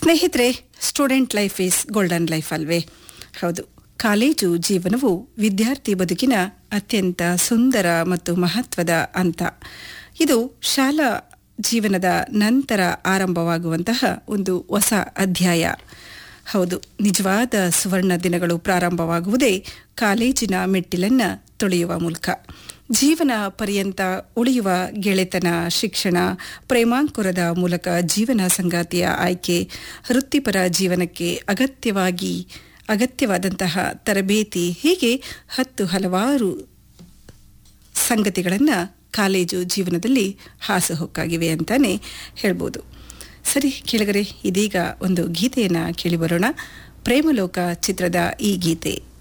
ಸ್ನೇಹಿತರೆ student life is golden life ಅಲ್ವೇ ಹೌದು ಕಾಲೇಜು ಜೀವನವು ವಿದ್ಯಾರ್ಥಿ ಬದುಕಿನ ಅತ್ಯಂತ ಸುಂದರ ಮತ್ತು ಮಹತ್ವದ ಹಂತ ಇದು ಶಾಲಾ ಜೀವನದ ನಂತರ ಆರಂಭವಾಗುವಂತಹ ಒಂದು ಹೊಸ ಅಧ್ಯಾಯ ಹೌದು ನಿಜವಾದ ಸುವರ್ಣ ದಿನಗಳು ಪ್ರಾರಂಭವಾಗುವುದೇ ಕಾಲೇಜಿನ ಮೆಟ್ಟಿಲನ್ನ ತೊಳೆಯುವ ಮೂಲಕ ಜೀವನ ಪರ್ಯಂತ ಉಳಿಯುವ ಗೆಳೆತನ ಶಿಕ್ಷಣ ಪ್ರೇಮಾಂಕುರದ ಮೂಲಕ ಜೀವನ ಸಂಗಾತಿಯ ಆಯ್ಕೆ ವೃತ್ತಿಪರ ಜೀವನಕ್ಕೆ ಅಗತ್ಯವಾಗಿ ಅಗತ್ಯವಾದಂತಹ ತರಬೇತಿ ಹೀಗೆ ಹತ್ತು ಹಲವಾರು ಸಂಗತಿಗಳನ್ನು ಕಾಲೇಜು ಜೀವನದಲ್ಲಿ ಹಾಸುಹೊಕ್ಕಾಗಿವೆ ಅಂತಾನೆ ಹೇಳ್ಬೋದು ಸರಿ ಕೆಳಗರೆ ಇದೀಗ ಒಂದು ಗೀತೆಯನ್ನು ಕೇಳಿ ಬರೋಣ ಪ್ರೇಮಲೋಕ ಚಿತ್ರದ ಈ ಗೀತೆ